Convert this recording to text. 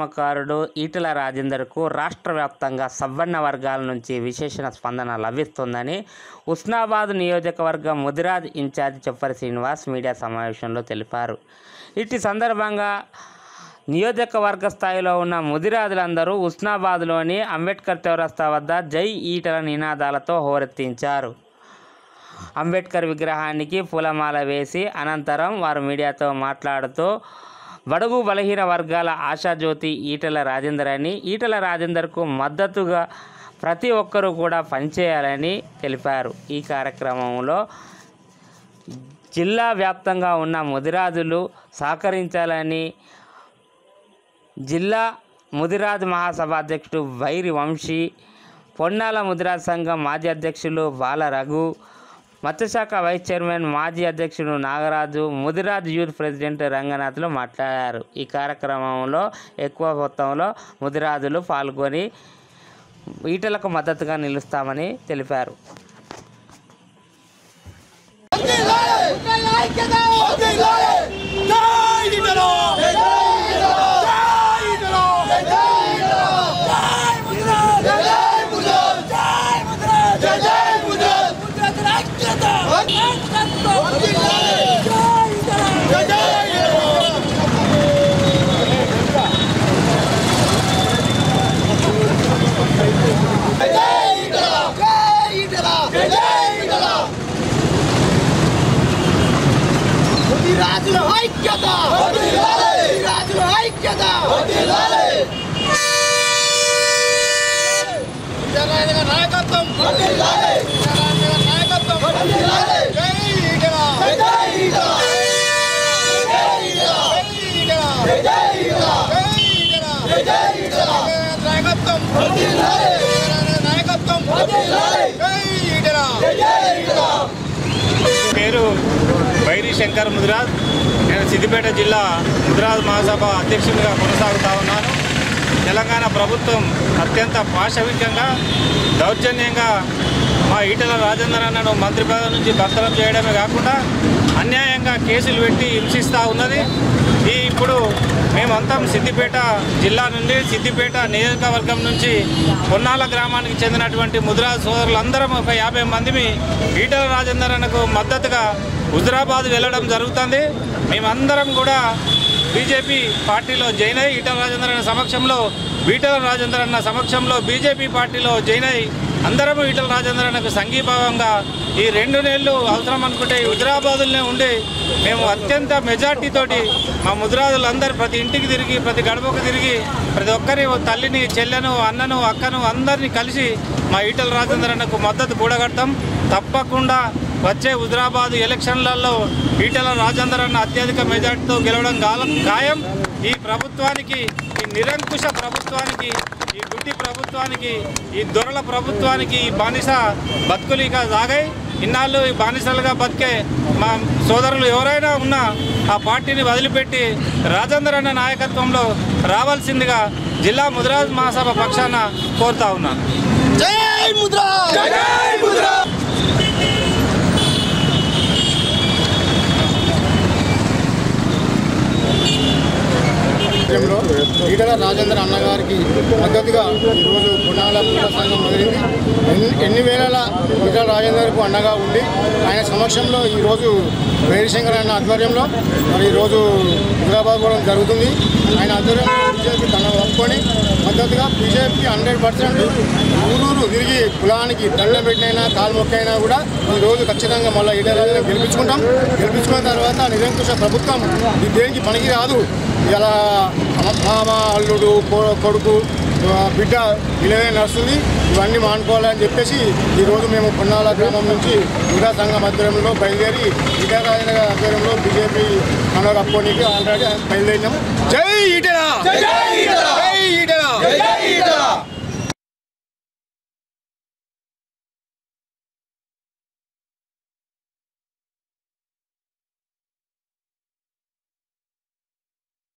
ఉద్యమకారుడు ఈటెల రాజేందర్కు రాష్ట్ర వ్యాప్తంగా సవర్ణ వర్గాల నుంచి విశేషణ స్పందన లభిస్తుందని ఉస్నాబాద్ నియోజకవర్గ ముదిరాజ్ ఇన్ఛార్జ్ చెప్పరి శ్రీనివాస్ మీడియా సమావేశంలో తెలిపారు ఇటు సందర్భంగా నియోజకవర్గ స్థాయిలో ఉన్న ముదిరాజులందరూ ఉస్నాబాద్లోని అంబేద్కర్ చౌరస్తా వద్ద జై ఈటల నినాదాలతో హోరెత్తించారు అంబేద్కర్ విగ్రహానికి పూలమాల వేసి అనంతరం వారు మీడియాతో మాట్లాడుతూ బడుగు బలహీన వర్గాల ఆశాజ్యోతి ఈటెల రాజేందర్ అని ఈటెల రాజేందర్కు మద్దతుగా ప్రతి ఒక్కరూ కూడా పనిచేయాలని తెలిపారు ఈ కార్యక్రమంలో జిల్లా వ్యాప్తంగా ఉన్న ముదిరాజులు సహకరించాలని జిల్లా ముదిరాజ్ మహాసభ అధ్యక్షుడు వైరి వంశీ పొన్నాల ముదిరాజ్ సంఘం మాజీ అధ్యక్షులు బాల రఘు మత్స్యశాఖ వైస్ చైర్మన్ మాజీ అధ్యక్షుడు నాగరాజు ముదిరాజ్ యూత్ ప్రెసిడెంట్ రంగనాథ్లు మాట్లాడారు ఈ కార్యక్రమంలో ఎక్కువ మొత్తంలో ముదిరాజులు పాల్గొని ఈటలకు మద్దతుగా నిలుస్తామని తెలిపారు రాజుల ఐక్యత రాజుల ఐక్యత విజయనగర నాయకత్వం విజయనగర నాయకత్వం జై ఈటల జై ఈటల జై ఈటల జై ఈటల జై ఈటల నాయకత్వం విజయనగర నాయకత్వం జై ఈటల పేరు బైరి శంకర్ ముదిరాజ్ నేను సిద్దిపేట జిల్లా ముదిరాజ్ మహాసభ అధ్యక్షునిగా కొనసాగుతా ఉన్నాను తెలంగాణ ప్రభుత్వం అత్యంత పాశవికంగా దౌర్జన్యంగా మా ఈటల రాజేందర్ అన్నను మంత్రి పదవి నుంచి బర్తరం చేయడమే కాకుండా అన్యాయంగా కేసులు పెట్టి హింసిస్తూ ఉన్నది ఈ ఇప్పుడు మేమంతా సిద్దిపేట జిల్లా నుండి సిద్దిపేట నియోజకవర్గం నుంచి పొన్నాల గ్రామానికి చెందినటువంటి ముద్రాజ్ సోదరులందరం ఒక యాభై మందిమి ఈటల రాజేందర్ అన్నకు మద్దతుగా హుజరాబాద్ వెళ్ళడం జరుగుతుంది మేమందరం కూడా బీజేపీ పార్టీలో జైన్ అయ్యి ఈటల రాజేందర్ అన్న సమక్షంలో ఈటల రాజేందర్ అన్న సమక్షంలో బీజేపీ పార్టీలో జైన్ అయ్యి అందరం ఈటల రాజేందర్ అన్నకు సంఘీభావంగా ఈ రెండు నెలలు అవసరం అనుకుంటే ఈ హుజరాబాదులోనే ఉండి మేము అత్యంత మెజార్టీతోటి మా ముద్రాదులందరూ ప్రతి ఇంటికి తిరిగి ప్రతి గడపకు తిరిగి ప్రతి ఒక్కరి తల్లిని చెల్లెను అన్నను అక్కను అందరినీ కలిసి మా ఈటల రాజేందర్ అన్నకు మద్దతు కూడగడతాం తప్పకుండా వచ్చే హుజరాబాద్ ఎలక్షన్లలో ఈటల రాజేందర్ అన్న అత్యధిక మెజార్టీతో గెలవడం గాలం ఖాయం ఈ ప్రభుత్వానికి ఈ నిరంకుశ ప్రభుత్వానికి ఈ గుడ్డి ప్రభుత్వానికి ఈ దొరల ప్రభుత్వానికి ఈ బానిస బతుకులు ఇక సాగాయి ఇన్నాళ్ళు ఈ బానిసలుగా బతికే మా సోదరులు ఎవరైనా ఉన్నా ఆ పార్టీని వదిలిపెట్టి రాజేందర్ అన్న నాయకత్వంలో రావాల్సిందిగా జిల్లా ముదిరాజ్ మహాసభ పక్షాన కోరుతా ఉన్నాను జై ముద్రా జై ముద్రా విషయంలో ఈటల రాజేంద్ర అన్నగారికి మద్దతుగా ఈరోజు గుణాల పూల సంఘం మొదలైంది ఎన్ని ఎన్ని వేల ఈటల రాజేందర్కు అండగా ఉండి ఆయన సమక్షంలో ఈరోజు వేరిశంకర్ అన్న ఆధ్వర్యంలో మరి ఈరోజు హైదరాబాద్ కూడా జరుగుతుంది ఆయన ఆధ్వర్యంలో బీజేపీ తన ఒప్పుకొని మద్దతుగా బీజేపీ హండ్రెడ్ పర్సెంట్ ఊరూరు తిరిగి కులానికి దండం పెట్టినైనా కాలు మొక్కైనా కూడా ఈ రోజు ఖచ్చితంగా మళ్ళీ ఈటల రాజేందర్ గెలిపించుకుంటాం గెలిపించుకున్న తర్వాత నిరంకుశ ప్రభుత్వం ఇది దేనికి పనికి రాదు ఇలా మామ అల్లుడు కొ- కొడుకు ఆ, బిడ్డ ఇలాగే నడుస్తుంది ఇవన్నీ మానుకోవాలని చెప్పేసి ఈరోజు మేము పొన్నాల గ్రామం నుంచి క్రీడా సంఘం ఆధ్వర్యంలో బయలుదేరి క్రీడా రాజనగర్ ఆధ్వర్యంలో బీజేపీ మనోరు అప్పోనికి ఆల్రెడీ బయలుదేరినాం జై ఈటెల జై ఈటెల జై ఈటెల